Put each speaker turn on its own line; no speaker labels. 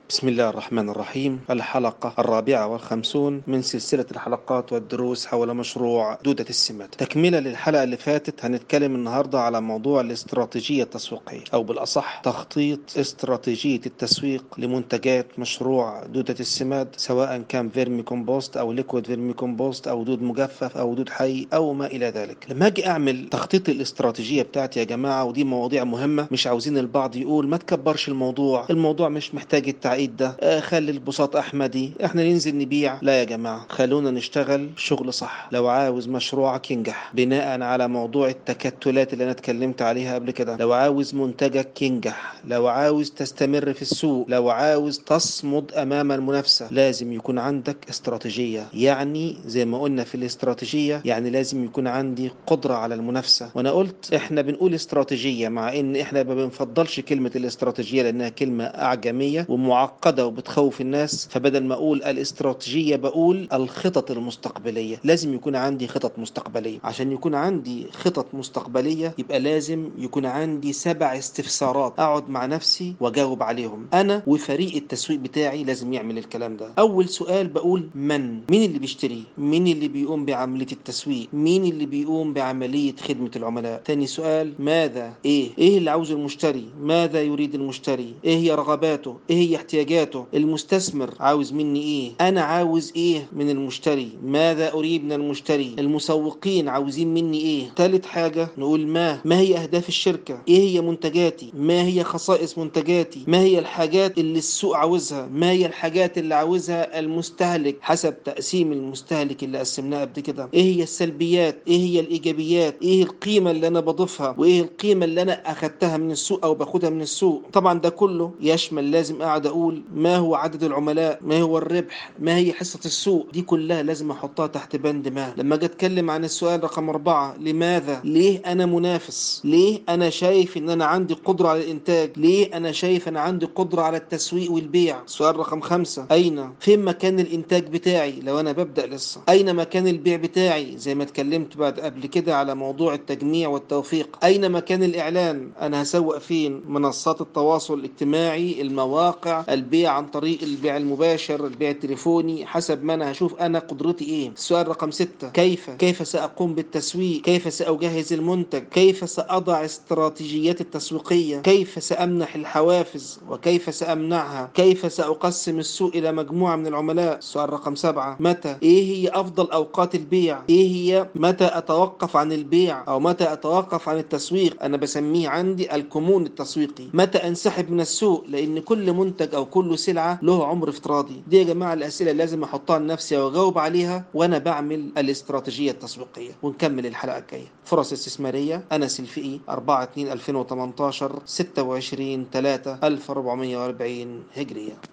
بسم الله الرحمن الرحيم الحلقة الرابعة والخمسون من سلسلة الحلقات والدروس حول مشروع دودة السمات تكملة للحلقة اللي فاتت هنتكلم النهاردة على موضوع الاستراتيجية التسويقية أو بالأصح تخطيط استراتيجية التسويق لمنتجات مشروع دودة السماد سواء كان فيرمي كومبوست أو ليكويد فيرمي كومبوست أو دود مجفف أو دود حي أو ما إلى ذلك لما أجي أعمل تخطيط الاستراتيجية بتاعتي يا جماعة ودي مواضيع مهمة مش عاوزين البعض يقول ما تكبرش الموضوع الموضوع مش محتاج التعقيد ده آه خلي البساط احمدي احنا ننزل نبيع لا يا جماعه خلونا نشتغل شغل صح لو عاوز مشروعك ينجح بناء على موضوع التكتلات اللي انا اتكلمت عليها قبل كده لو عاوز منتجك ينجح لو عاوز تستمر في السوق لو عاوز تصمد امام المنافسه لازم يكون عندك استراتيجيه يعني زي ما قلنا في الاستراتيجيه يعني لازم يكون عندي قدره على المنافسه وانا قلت احنا بنقول استراتيجيه مع ان احنا ما بنفضلش كلمه الاستراتيجيه لانها كلمه اعجميه ومعقده وبتخوف الناس فبدل ما اقول الاستراتيجيه بقول الخطط المستقبليه لازم يكون عندي خطط مستقبليه عشان يكون عندي خطط مستقبليه يبقى لازم يكون عندي سبع استفسارات اقعد مع نفسي واجاوب عليهم انا وفريق التسويق بتاعي لازم يعمل الكلام ده اول سؤال بقول من مين اللي بيشتري مين اللي بيقوم بعمليه التسويق مين اللي بيقوم بعمليه خدمه العملاء تاني سؤال ماذا ايه ايه اللي عاوزه المشتري ماذا يريد المشتري ايه هي رغباته ايه هي احتياجاته المستثمر عاوز مني ايه انا عاوز ايه من المشتري ماذا اريد من المشتري المسوقين عاوزين مني ايه ثالث حاجه نقول ما ما هي اهداف الشركه ايه هي منتجاتي ما هي خصائص منتجاتي ما هي الحاجات اللي السوق عاوزها ما هي الحاجات اللي عاوزها المستهلك حسب تقسيم المستهلك اللي قسمناه قبل كده ايه هي السلبيات ايه هي الايجابيات ايه القيمه اللي انا بضيفها وايه القيمه اللي انا اخدتها من السوق او باخدها من السوق طبعا ده كله يشمل لازم اقعد اقول ما هو عدد العملاء ما هو الربح ما هي حصه السوق دي كلها لازم احطها تحت بند ما لما اجي اتكلم عن السؤال رقم أربعة لماذا ليه انا منافس ليه انا شايف ان انا عندي قدره على الانتاج ليه انا شايف انا عندي قدره على التسويق والبيع سؤال رقم خمسة اين فين مكان الانتاج بتاعي لو انا ببدا لسه اين مكان البيع بتاعي زي ما اتكلمت بعد قبل كده على موضوع التجميع والتوفيق اين مكان الاعلان انا هسوق فين منصات التواصل الاجتماعي المواقع البيع عن طريق البيع المباشر البيع التليفوني حسب ما انا هشوف انا قدرتي ايه السؤال رقم ستة كيف كيف ساقوم بالتسويق كيف ساجهز المنتج كيف ساضع استراتيجيات التسويقيه كيف سامنح الحوافز وكيف سامنعها كيف ساقسم السوق الى مجموعه من العملاء السؤال رقم سبعة متى ايه هي افضل اوقات البيع ايه هي متى اتوقف عن البيع او متى اتوقف عن التسويق انا بسميه عندي الكمون التسويقي متى انسحب من السوق لان كل منتج او كل سلعه له عمر افتراضي دي يا جماعه الاسئله اللي لازم احطها لنفسي واجاوب عليها وانا بعمل الاستراتيجيه التسويقيه ونكمل الحلقه الجايه فرص استثماريه انس الفقي 4 2 2018 26 3 1440 هجريه